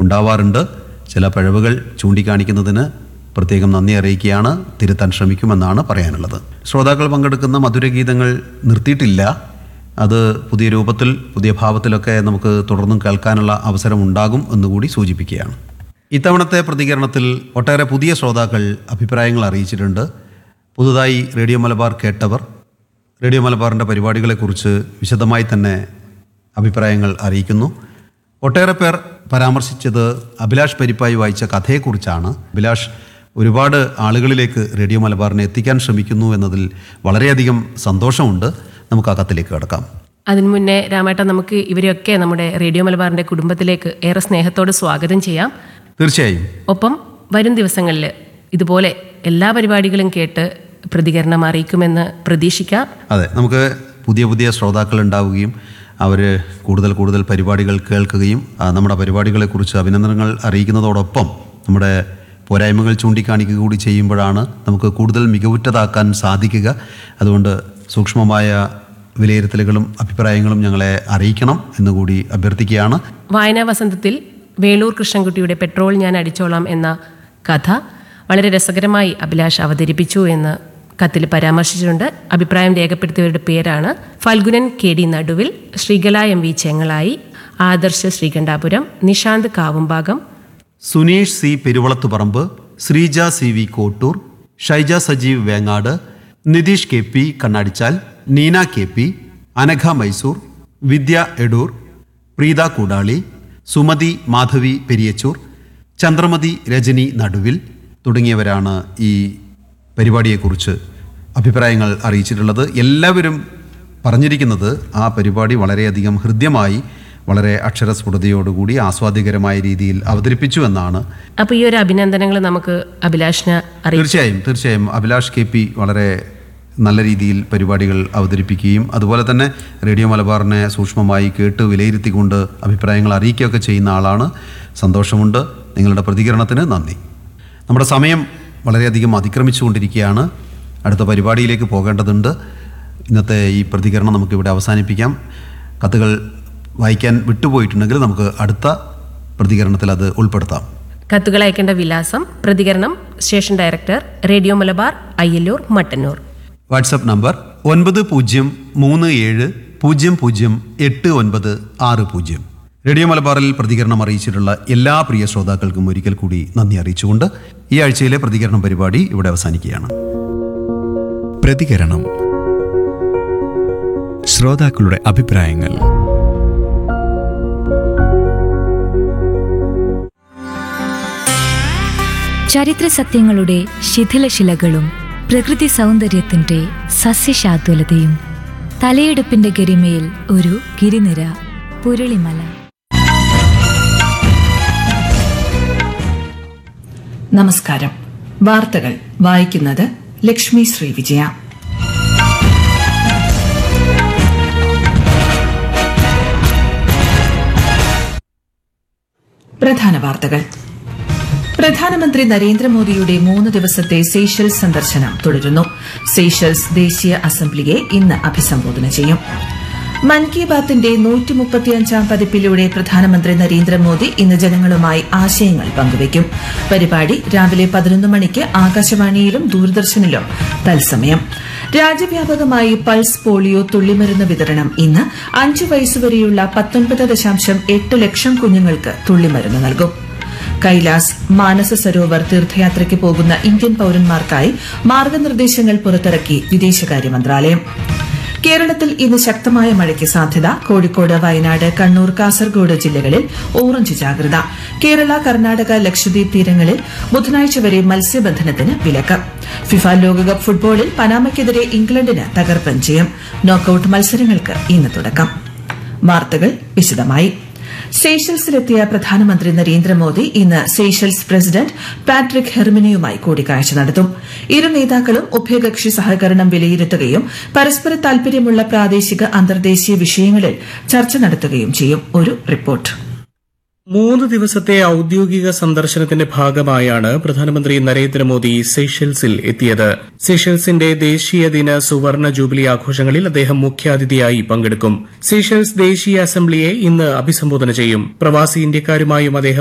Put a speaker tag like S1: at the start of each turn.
S1: ഉണ്ടാവാറുണ്ട് ചില പിഴവുകൾ ചൂണ്ടിക്കാണിക്കുന്നതിന് പ്രത്യേകം നന്ദി അറിയിക്കുകയാണ് തിരുത്താൻ ശ്രമിക്കുമെന്നാണ് പറയാനുള്ളത് ശ്രോതാക്കൾ പങ്കെടുക്കുന്ന മധുരഗീതങ്ങൾ നിർത്തിയിട്ടില്ല അത് പുതിയ രൂപത്തിൽ പുതിയ ഭാവത്തിലൊക്കെ നമുക്ക് തുടർന്നും കേൾക്കാനുള്ള അവസരം ഉണ്ടാകും എന്നുകൂടി സൂചിപ്പിക്കുകയാണ് ഇത്തവണത്തെ പ്രതികരണത്തിൽ ഒട്ടേറെ പുതിയ ശ്രോതാക്കൾ അഭിപ്രായങ്ങൾ അറിയിച്ചിട്ടുണ്ട് പുതുതായി റേഡിയോ മലബാർ കേട്ടവർ റേഡിയോ മലബാറിൻ്റെ പരിപാടികളെക്കുറിച്ച് വിശദമായി തന്നെ അഭിപ്രായങ്ങൾ അറിയിക്കുന്നു ഒട്ടേറെ പേർ പരാമർശിച്ചത് അഭിലാഷ് പരിപ്പായി വായിച്ച കഥയെക്കുറിച്ചാണ് അഭിലാഷ് ഒരുപാട് ആളുകളിലേക്ക് റേഡിയോ മലബാറിനെ എത്തിക്കാൻ ശ്രമിക്കുന്നു എന്നതിൽ വളരെയധികം സന്തോഷമുണ്ട് നമുക്ക് ആ കത്തിലേക്ക് കിടക്കാം
S2: അതിനു മുന്നേ രാമേട്ടൻ നമുക്ക് ഇവരെയൊക്കെ നമ്മുടെ റേഡിയോ മലബാറിന്റെ കുടുംബത്തിലേക്ക് ഏറെ സ്നേഹത്തോടെ സ്വാഗതം ചെയ്യാം
S1: തീർച്ചയായും
S2: ഒപ്പം വരും ദിവസങ്ങളിൽ ഇതുപോലെ എല്ലാ പരിപാടികളും കേട്ട് പ്രതികരണം അറിയിക്കുമെന്ന് പ്രതീക്ഷിക്കാം
S1: അതെ നമുക്ക് പുതിയ പുതിയ ശ്രോതാക്കൾ ഉണ്ടാവുകയും അവർ കൂടുതൽ കൂടുതൽ പരിപാടികൾ കേൾക്കുകയും ആ, നമ്മുടെ പരിപാടികളെക്കുറിച്ച് അഭിനന്ദനങ്ങൾ അറിയിക്കുന്നതോടൊപ്പം നമ്മുടെ പോരായ്മകൾ ചൂണ്ടിക്കാണിക്കുക കൂടി ചെയ്യുമ്പോഴാണ് നമുക്ക് കൂടുതൽ മികവുറ്റതാക്കാൻ സാധിക്കുക അതുകൊണ്ട് സൂക്ഷ്മമായ വിലയിരുത്തലുകളും അഭിപ്രായങ്ങളും ഞങ്ങളെ അറിയിക്കണം എന്നുകൂടി അഭ്യർത്ഥിക്കുകയാണ്
S2: വായനാ വസന്തത്തിൽ വേളൂർ കൃഷ്ണൻകുട്ടിയുടെ പെട്രോൾ ഞാൻ അടിച്ചോളാം എന്ന കഥ വളരെ രസകരമായി അഭിലാഷ് അവതരിപ്പിച്ചു എന്ന് കത്തിൽ പരാമർശിച്ചിട്ടുണ്ട് അഭിപ്രായം രേഖപ്പെടുത്തിയവരുടെ പേരാണ് ഫൽഗുനൻ കെ ഡി നടുവിൽ Sreekala M V Chengalayi Adarsh Sreekandapuram Nishanth Kavumbhagam
S1: Suneesh C Peruvalathuparamba Sreeja C V Kottoor Shaija Sajeev Vengad Nitheesh K P Kannadichal Neena K P Anagha Mysore Vidya Edoor Preetha Koodali Sumathi Madhavi Periyachur Chandramathi Rajani Naduvil തുടങ്ങിയവരാണ് ഈ പരിപാടിയെക്കുറിച്ച് അഭിപ്രായങ്ങൾ അറിയിച്ചിട്ടുള്ളത് എല്ലാവരും പറഞ്ഞിരിക്കുന്നത് ആ പരിപാടി വളരെയധികം ഹൃദ്യമായി വളരെ അക്ഷരസ്ഫുടതയോടുകൂടി ആസ്വാദികരമായ രീതിയിൽ അവതരിപ്പിച്ചു എന്നാണ്
S2: അപ്പോൾ ഈ ഒരു അഭിനന്ദനങ്ങൾ നമുക്ക് അഭിലാഷിന് അറിയിക്കാം
S1: തീർച്ചയായും തീർച്ചയായും അഭിലാഷ് കെ പി വളരെ നല്ല രീതിയിൽ പരിപാടികൾ അവതരിപ്പിക്കുകയും അതുപോലെ തന്നെ റേഡിയോ മലബാറിനെ സൂക്ഷ്മമായി കേട്ട് വിലയിരുത്തിക്കൊണ്ട് അഭിപ്രായങ്ങൾ അറിയിക്കുകയൊക്കെ ചെയ്യുന്ന ആളാണ് സന്തോഷമുണ്ട് നിങ്ങളുടെ പ്രതികരണത്തിന് നന്ദി നമ്മുടെ സമയം വളരെയധികം അതിക്രമിച്ചുകൊണ്ടിരിക്കുകയാണ് അടുത്ത പരിപാടിയിലേക്ക് പോകേണ്ടതുണ്ട് ഇന്നത്തെ ഈ പ്രതികരണം നമുക്കിവിടെ അവസാനിപ്പിക്കാം കത്തുകൾ വായിക്കാൻ വിട്ടുപോയിട്ടുണ്ടെങ്കിൽ നമുക്ക് അടുത്ത പ്രതികരണത്തിൽ അത് ഉൾപ്പെടുത്താം
S2: കത്തുകൾ അയക്കേണ്ട വിലാസം പ്രതികരണം station director radio Malabar Ayyallur Mattannur
S1: WhatsApp number ഒൻപത് പൂജ്യം മൂന്ന് ഏഴ് പൂജ്യം പൂജ്യം എട്ട് ഒൻപത് ആറ് പൂജ്യം റേഡിയോ മലബാറിൽ പ്രതികരണം അറിയിച്ചിട്ടുള്ള എല്ലാ പ്രിയ ശ്രോതാക്കൾക്കും ഒരിക്കൽ കൂടി നന്ദി അറിയിച്ചുകൊണ്ട് ഈ ആഴ്ചയിലെ പ്രതികരണം പരിപാടി ഇവിടെ അവസാനിക്കുകയാണ്
S3: പ്രതികരണം ശ്രോതാക്കളുടെ അഭിപ്രായങ്ങൾ
S4: ചരിത്ര സത്യങ്ങളുടെ ശിഥിലശിലകളും പ്രകൃതി സൗന്ദര്യത്തിന്റെ സസ്യശാദ്വലതയും തലയെടുപ്പിന്റെ ഗരിമയിൽ ഒരു ഗിരിനിര പുരളിമല
S5: നമസ്കാരം വാർത്തകൾ വായിക്കുന്നത് ലക്ഷ്മി ശ്രീ വിജയ പ്രധാന വാർത്തകൾ പ്രധാനമന്ത്രി നരേന്ദ്രമോദിയുടെ മൂന്ന് ദിവസത്തെ സീഷൽസ് സന്ദർശനം തുടരുന്നു സീഷൽസ് ദേശീയ അസംബ്ലിയെ ഇന്ന് അഭിസംബോധന ചെയ്യും മൻ കി ബാത്തിന്റെ നൂറ്റി മുപ്പത്തിയഞ്ചാം പതിപ്പിലൂടെ പ്രധാനമന്ത്രി നരേന്ദ്രമോദി ഇന്ന് ജനങ്ങളുമായി ആശയങ്ങൾ പങ്കുവയ്ക്കും പരിപാടി രാവിലെ പതിനൊന്ന് മണിക്ക് ആകാശവാണിയിലും ദൂരദർശനിലും തത്സമയം രാജ്യവ്യാപകമായി പൾസ് പോളിയോ തുള്ളിമരുന്ന് വിതരണം ഇന്ന് അഞ്ചു വയസ്സുവരെയുള്ള പത്തൊൻപത് ദശാംശം എട്ട് ലക്ഷം കുഞ്ഞുങ്ങൾക്ക് തുള്ളിമരുന്ന് നൽകും കൈലാസ് മാനസ സരോവർ തീർത്ഥയാത്രയ്ക്ക് പോകുന്ന ഇന്ത്യൻ പൌരന്മാർക്കായി മാർഗനിർദ്ദേശങ്ങൾ പുറത്തിറക്കി വിദേശകാര്യ മന്ത്രാലയം കേരളത്തിൽ ഇന്ന് ശക്തമായ മഴയ്ക്ക് സാധ്യത കോഴിക്കോട് വയനാട് കണ്ണൂർ കാസർഗോഡ് ജില്ലകളിൽ ഓറഞ്ച് ജാഗ്രത കേരള കർണാടക ലക്ഷദ്വീപ് തീരങ്ങളിൽ ബുധനാഴ്ച വരെ മത്സ്യബന്ധനത്തിന് വിലക്ക് ഫിഫ ലോകകപ്പ് ഫുട്ബോളിൽ പനാമയ്ക്കെതിരെ ഇംഗ്ലണ്ടിന് തകർപ്പൻ ജയം നോക്കൌട്ട് മത്സരങ്ങൾക്ക് ഇന്ന് തുടക്കം വാർത്തകൾ വിശദമായി സേഷൽസിലെത്തിയ പ്രധാനമന്ത്രി നരേന്ദ്രമോദി ഇന്ന് സേഷൽസ് പ്രസിഡന്റ് പാട്രിക് ഹെർമിനിയുമായി കൂടിക്കാഴ്ച നടത്തും ഇരു നേതാക്കളും ഉഭയകക്ഷി സഹകരണം വിലയിരുത്തുകയും പരസ്പര താൽപര്യമുള്ള പ്രാദേശിക അന്തർദേശീയ വിഷയങ്ങളിൽ ചർച്ച നടത്തുകയും ചെയ്യും ഒരു റിപ്പോർട്ട്
S6: മൂന്ന് ദിവസത്തെ ഔദ്യോഗിക സന്ദർശനത്തിന്റെ ഭാഗമായാണ് പ്രധാനമന്ത്രി നരേന്ദ്രമോദി സെഷൽസിൽ എത്തിയത് സെഷൽസിന്റെ ദേശീയ ദിന സുവർണ ജൂബിലി ആഘോഷങ്ങളിൽ അദ്ദേഹം മുഖ്യാതിഥിയായി പങ്കെടുക്കും സെഷൽസ് ദേശീയ അസംബ്ലിയെ ഇന്ന് അഭിസംബോധന ചെയ്യും പ്രവാസി ഇന്ത്യക്കാരുമായും അദ്ദേഹം